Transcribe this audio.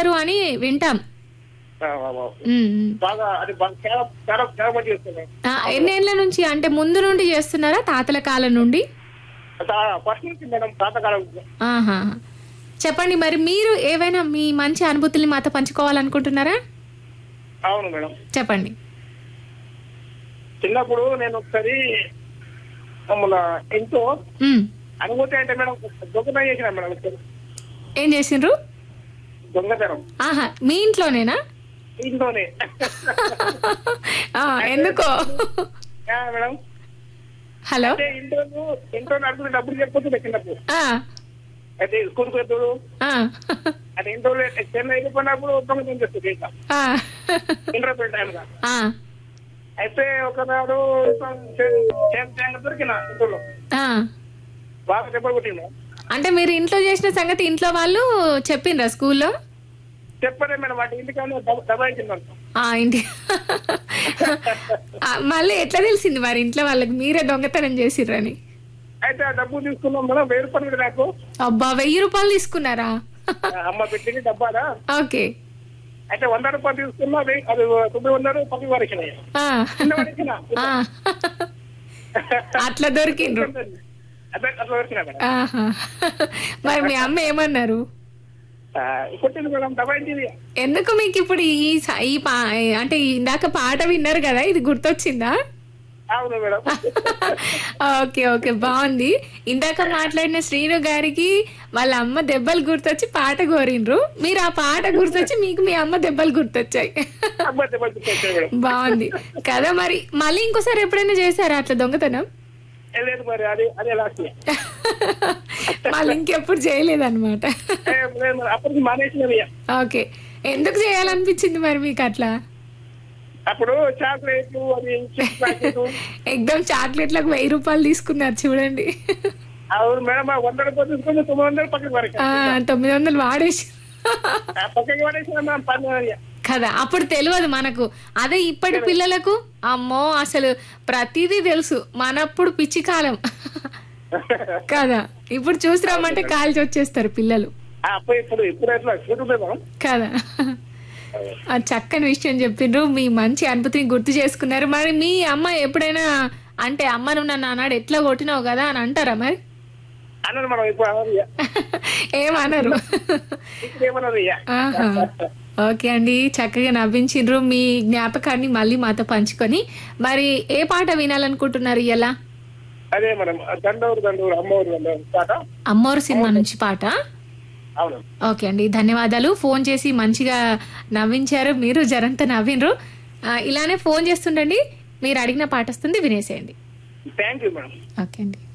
చేస్తారు అని వింటాం ఆ, ఆ, ఆ. ఉమ్, ఉమ్. బాగా అది బాగా చాలా చాలా చాలా మంది చేస్తున్నాం ఆ, ఎన్నేళ్ల నుంచి అంటే ముందు నుండి చేస్తున్నారా తాతల కాలం నుండి ఫస్ట్ నుంచి మేడం తాతకాలం ఆహా చెప్పండి మరి మీరు ఏవైనా మీ మంచి అనుభూతుల్ని మాతో పంచుకోవాలనుకుంటున్నారా అవును మేడం చెప్పండి చిన్నప్పుడు నేను ఒకసారి మమ్మల్ని ఎంతో ఉమ్, అనుభూతి అంటే మేడం దొంగతనం చేసిన మేడం ఒకసారి. ఏం చేసిండ్రు దొంగతనం ఆహా మీ ఇంట్లోనేనా ఇంట్లోనే ఆ, ఎందుకో ఆ, మేడం హలో అంటే ఇంట్లో ఇంట్లో నడుపుతూ డబ్బులు చెప్పొచ్చు చిన్నప్పుడు ఆ, అయితే స్కూల్కి వెళ్తాడు ఆ, అది ఇంట్లో చెన్నై వెళ్ళిపోయినప్పుడు దొంగతనం చేస్తుంది ఇంకా ఆ, ఇంటర్ప్రిట్ టైంగా ఆ, అయితే ఒకనాడు దొరికిన ఇంట్లో ఆ. బాగా దెబ్బలు కొట్టిండు అంటే మీరు ఇంట్లో చేసిన సంగతి ఇంట్లో వాళ్ళు చెప్పిండ్రా స్కూల్లో చెప్పలే మేడం వాటి ఇంటికన్నా దబాయించింది అనుకో ఆ ఇంటి ఆ, మళ్ళీ ఎట్లా తెలిసింది మరి ఇంట్లో వాళ్ళకి మీరే దొంగతనం చేసిర్రని అయితే ఆ డబ్బు తీసుకున్నాం మేడం వెయ్యి రూపాయలు కూడా నాకు అబ్బా వెయ్యి రూపాయలు తీసుకున్నారా ఆ అమ్మ పెట్టింది డబ్బాలా ఓకే అయితే వంద రూపాయలు తీసుకున్నా వెయ్యి- అది తొమ్మిది వందలు పది వరకినాయి ఆ. కింద పడేసిన ఆ. అట్లా దొరికిండ్రు అదే అట్లా వరకినా మేడం ఆహా. మరి మీ అమ్మ ఏమన్నారు ఆ, కొట్టింది మేడం దబాయించింది ఎందుకు మీకు ఇప్పుడు ఈ స- ఈ పా అంటే ఇందాక పాట విన్నారు కదా ఇది గుర్తొచ్చిందా అవును మేడం ఓకే ఓకే బాగుంది ఇందాక మాట్లాడిన శ్రీను గారికి వాళ్ళ అమ్మ దెబ్బలు గుర్తొచ్చి పాట కోరిండ్రు మీరు ఆ పాట గుర్తొచ్చి మీకు మీ అమ్మ దెబ్బలు గుర్తొచ్చాయి అమ్మ దెబ్బలు తీసుకొచ్చాయి మేడం బాగుంది కదా మరి మళ్ళీ ఇంకోసారి ఎప్పుడైనా చేశారా అట్లా దొంగతనం ఏ లేదు మరి అదే అదే లాస్ట్ మళ్ళీ ఇంకెప్పుడు చేయలేదన్నమాట లేదు మరి అప్పటికి మానేసినవి ఓకే ఎందుకు చేయాలనిపించింది మరి మీకు అట్లా అప్పుడు చాక్లెట్లు అది చిప్స్ ప్యాకెట్ ఎగ్దమ్ చాక్లెట్లకు వెయ్యి రూపాయలు తీసుకున్నారు చూడండి అవును మేడం ఆ వంద రూపాయలు తీసుకుని తొమ్మిది వందలు పక్కకి వరకు ఆ, తొమ్మిది వందలు వాడేసి ఆ పక్కకి పడేసిన మేడం పని కదా అప్పుడు తెలియదు మనకు అదే ఇప్పటి పిల్లలకు అమ్మో అసలు ప్రతిదీ తెలుసు మనప్పుడు పిచ్చి కాలం కదా ఇప్పుడు చూసిరామంటే కాల్చి వచ్చేస్తారు పిల్లలు అప్పుడు ఇప్పుడు ఇప్పుడు ఎట్లా చూడుతుంది మేడం కదా ఆ చక్కని విషయం చెప్పిండ్రు మీ మంచి అనుభూతిని గుర్తు చేసుకున్నారు మరి మీ అమ్మ ఎప్పుడైనా అంటే అమ్మ నువ్వు నన్ను అన్నాడు ఎట్లా కొట్టినావు కదా అని అంటారా మరి అన్నారు మేడం ఇప్పుడు అన్నారు ఇక. ఏమనరు ఇప్పుడు ఏమన్నారు ఇక. ఆహా. ఓకే అండి చక్కగా నవ్వించిండ్రు మీ జ్ఞాపకాన్ని మళ్ళీ మాతో పంచుకొని మరి ఏ పాట వినాలనుకుంటున్నారు ఇలా అదే మేడం దండూరు దండూరు అమ్మూరు దండూరు పాట అమ్మోరు సినిమా నుంచి పాట అవును ఓకే అండి ధన్యవాదాలు ఫోన్ చేసి మంచిగా నవ్వించారు మీరు జరంత నవ్విండ్రు ఆ, ఇలానే ఫోన్ చేస్తుండండి మీరు అడిగిన పాట వస్తుంది వినేసేయండి థ్యాంక్ యూ మేడం ఓకే అండి